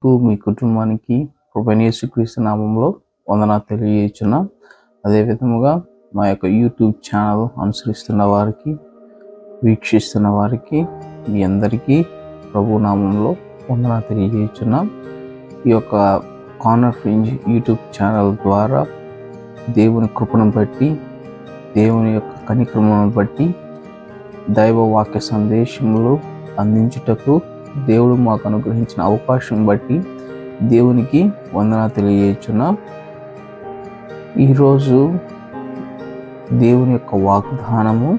మీకు మీ కుటుంబానికి కృపణేశ్వరీస్తు నామంలో వందన తెలియచున్నాం అదే విధముగా మా యొక్క యూట్యూబ్ ఛానల్ అనుసరిస్తున్న వారికి వీక్షిస్తున్న వారికి మీ అందరికీ ప్రభు నామంలో వందన తెలియజేస్తున్నాం ఈ యొక్క కార్నర్ ఫ్రింజ్ యూట్యూబ్ ఛానల్ ద్వారా దేవుని కృపను బట్టి దేవుని యొక్క కనిక్రమను బట్టి దైవ వాక్య సందేశములు అందించుటకు దేవుడు మాకు అనుగ్రహించిన అవకాశం బట్టి దేవునికి వందన తెలియజేస్తున్నాం ఈరోజు దేవుని యొక్క వాగ్దానము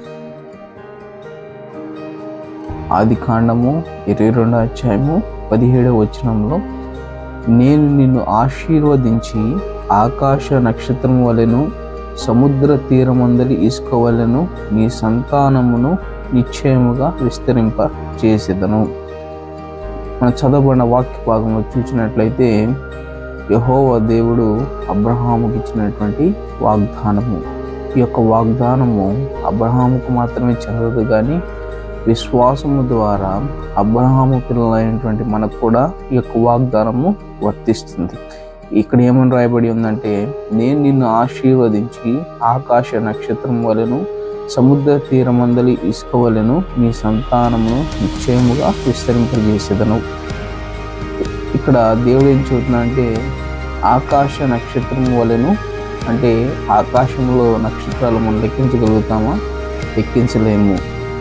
ఆది కాండము ఇరవై రెండో అధ్యాయము పదిహేడవ వచనంలో నేను నిన్ను ఆశీర్వదించి ఆకాశ నక్షత్రం వలెను సముద్ర తీరమందలి ఇసుక వలెను నీ సంతానమును నిశ్చయముగా విస్తరింప చేసేదను మన చదవబడిన వాక్య భాగంలో చూసినట్లయితే యహోవ దేవుడు అబ్రహాముకి ఇచ్చినటువంటి వాగ్దానము ఈ యొక్క వాగ్దానము అబ్రహాముకు మాత్రమే చెందదు కానీ విశ్వాసము ద్వారా అబ్రహాము పిల్లలైనటువంటి మనకు కూడా ఈ యొక్క వాగ్దానము వర్తిస్తుంది ఇక్కడ ఏమని రాయబడి ఉందంటే నేను నిన్ను ఆశీర్వదించి ఆకాశ నక్షత్రం వలెను సముద్ర తీరమందలి ఇసుక వలెను నీ సంతానమును నిశ్చయముగా విస్తరింపజేసేదను ఇక్కడ దేవుడు ఏం చెబుతున్నా ఆకాశ నక్షత్రం వలెను అంటే ఆకాశంలో నక్షత్రాలు మనం లెక్కించగలుగుతామా లెక్కించలేము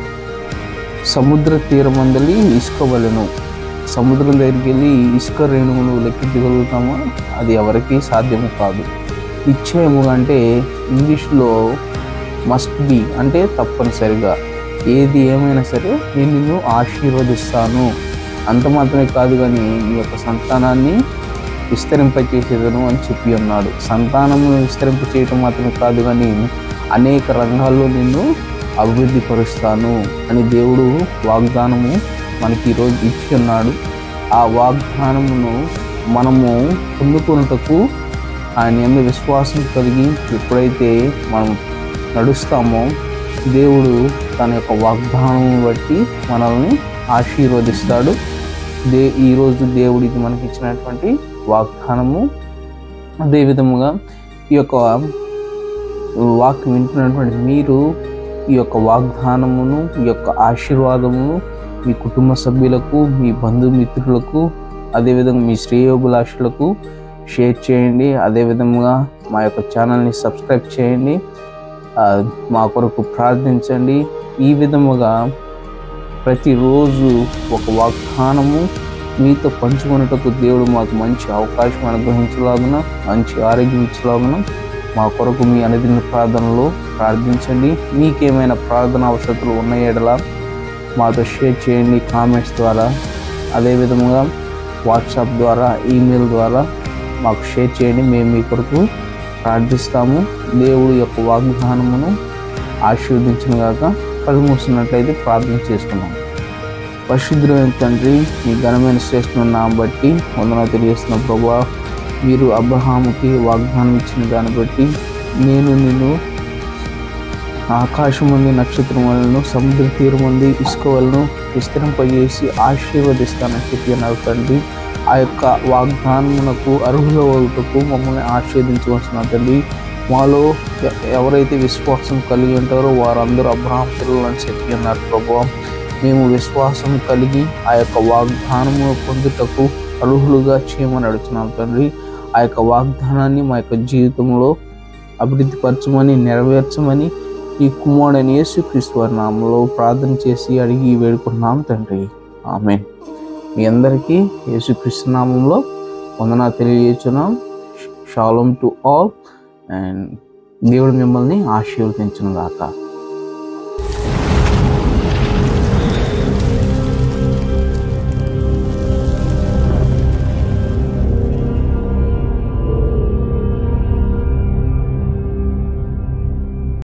సముద్ర తీరమందలి ఇసుక వలెను సముద్రం దగ్గరికి వెళ్ళి ఇసుక రేణువులు లెక్కించగలుగుతామా అది ఎవరికి సాధ్యము కాదు నిశ్చయముగా అంటే ఇంగ్లీష్లో మస్ట్ బి అంటే తప్పనిసరిగా ఏది ఏమైనా సరే నేను నిన్ను ఆశీర్వదిస్తాను అంత మాత్రమే కాదు కానీ నీ యొక్క సంతానాన్ని విస్తరింపచేసేదను అని చెప్పి ఉన్నాడు సంతానమును విస్తరింప చేయటం మాత్రమే కాదు కానీ అనేక రంగాల్లో నిన్ను అభివృద్ధి పరుస్తాను అని దేవుడు వాగ్దానము మనకి ఈరోజు ఇచ్చి ఉన్నాడు ఆ వాగ్దానమును మనము పొందుకున్నటకు ఆయన ఎందు విశ్వాసం కలిగి ఎప్పుడైతే మనం నడుస్తామో దేవుడు తన యొక్క వాగ్దానం బట్టి మనల్ని ఆశీర్వదిస్తాడు దే ఈరోజు దేవుడికి మనకి ఇచ్చినటువంటి వాగ్దానము అదే విధముగా ఈ యొక్క వాక్యం వింటున్నటువంటి మీరు ఈ యొక్క వాగ్దానమును ఈ యొక్క ఆశీర్వాదమును మీ కుటుంబ సభ్యులకు మీ బంధుమిత్రులకు అదేవిధంగా మీ శ్రేయోభిలాషులకు షేర్ చేయండి అదేవిధంగా మా యొక్క ఛానల్ని సబ్స్క్రైబ్ చేయండి ఆ, మా కొరకు ప్రార్థించండి ఈ విధముగా ప్రతిరోజు ఒక వాగ్దానము మీతో పంచుకున్నటకు దేవుడు మాకు మంచి అవకాశం అనుగ్రహించలాగున మంచి ఆరోగ్యం ఇచ్చలాగున మా కొరకు మీ అనుదిన ప్రార్థనలో ప్రార్థించండి మీకేమైనా ప్రార్థన అవసరతలు ఉన్న ఎడల మాతో షేర్ చేయండి కామెంట్స్ ద్వారా అదేవిధముగా వాట్సాప్ ద్వారా ఈమెయిల్ ద్వారా మాకు షేర్ చేయండి మేము మీ కొరకు ప్రార్థిస్తాము దేవుడు యొక్క వాగ్దానమును ఆశీర్వదించిన గాక కళ్ళు మూసినట్లయితే ప్రార్థన చేసుకున్నాం పరిశుద్ధమైన తండ్రి మీ ఘనమైన శ్రేష్ఠమైన నామం బట్టి వందన తెలియజేస్తున్న ప్రభా మీరు అబ్రహాముకి వాగ్దానం ఇచ్చిన దాన్ని బట్టి నేను నిన్ను ఆకాశం మంది నక్షత్రం వలను సముద్ర తీరం మంది ఇసుక వలను విస్తరింపజేసి ఆశీర్వదిస్తానని చెప్పి అన్నారు తండ్రి ఆ యొక్క వాగ్దానమునకు అర్హుల వరకు మమ్మల్ని ఆశీర్వదించవలసిన తండ్రి మాలో ఎ- ఎవరైతే విశ్వాసం కలిగి ఉంటారో వారందరూ అబ్రహాం పిల్లలు అని చెప్పి అన్నారు ప్రభు మేము విశ్వాసం కలిగి ఆ యొక్క వాగ్దానము పొందుటకు అర్హులుగా చేయమని అడుగుతున్నాం తండ్రి ఆ యొక్క వాగ్దానాన్ని మా యొక్క జీవితంలో అభివృద్ధి పరచమని నెరవేర్చమని ఈ కుమారుడైన యేసుక్రీస్తు వారి నామంలో ప్రార్థన చేసి అడిగి వేడుకున్నాం తండ్రి ఆమె మీ అందరికీ యేసుక్రీస్తు నామంలో వందన తెలియజేస్తున్నాం షాలోమ్ టు ఆల్ అండ్ దేవుడు మిమ్మల్ని ఆశీర్వదించును గాక